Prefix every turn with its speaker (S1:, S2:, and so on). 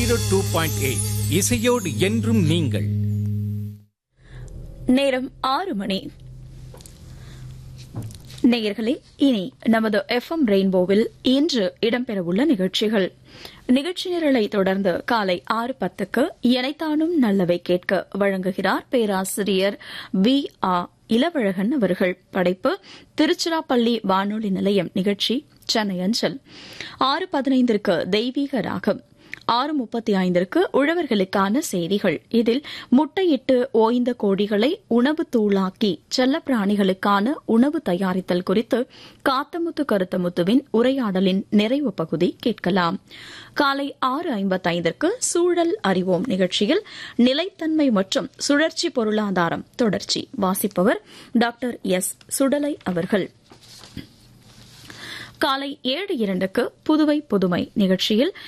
S1: zero two point eight இசையோடு என்றும் நீங்கள்
S2: நேரம் ஆறு மணி நேயர்களே இனி நமது எஃப்எம் ரெயின்போவில் இன்று இடம்பெறவுள்ள நிகழ்ச்சிகள் நிகழ்ச்சி நிரலை தொடர்ந்து காலை ஆறு பத்துக்கு இணைத்தானும் நல்லவை கேட்க வழங்குகிறார் பேராசிரியர் வி ஆ இளவழகன் அவர்கள் படைப்பு திருச்சிராப்பள்ளி வானொலி நிலையம் நிகழ்ச்சி சென்னை அஞ்சல் ஆறு பதினைந்திற்கு தெய்வீக ராகம் ஆறு முப்பத்தி ஐந்திற்கு உழவர்களுக்கான செய்திகள் இதில் முட்டையிட்டு ஓய்ந்த கோழிகளை உணவு தூளாக்கி செல்லப்பிராணிகளுக்கான உணவு தயாரித்தல் குறித்து காத்தமுத்து கருத்தமுத்துவின் உரையாடலின் நிறைவு பகுதி கேட்கலாம் காலை ஆறு ஐம்பத்தைந்திற்கு சூழல் அறிவோம் நிகழ்ச்சியில் நிலைத்தன்மை மற்றும் சுழற்சி பொருளாதாரம் தொடர்ச்சி வாசிப்பவர் டாக்டர் எஸ் சுடலை அவர்கள் காலை ஏழு இரண்டுக்கு புதுவை புதுமை நிகழ்ச்சியில்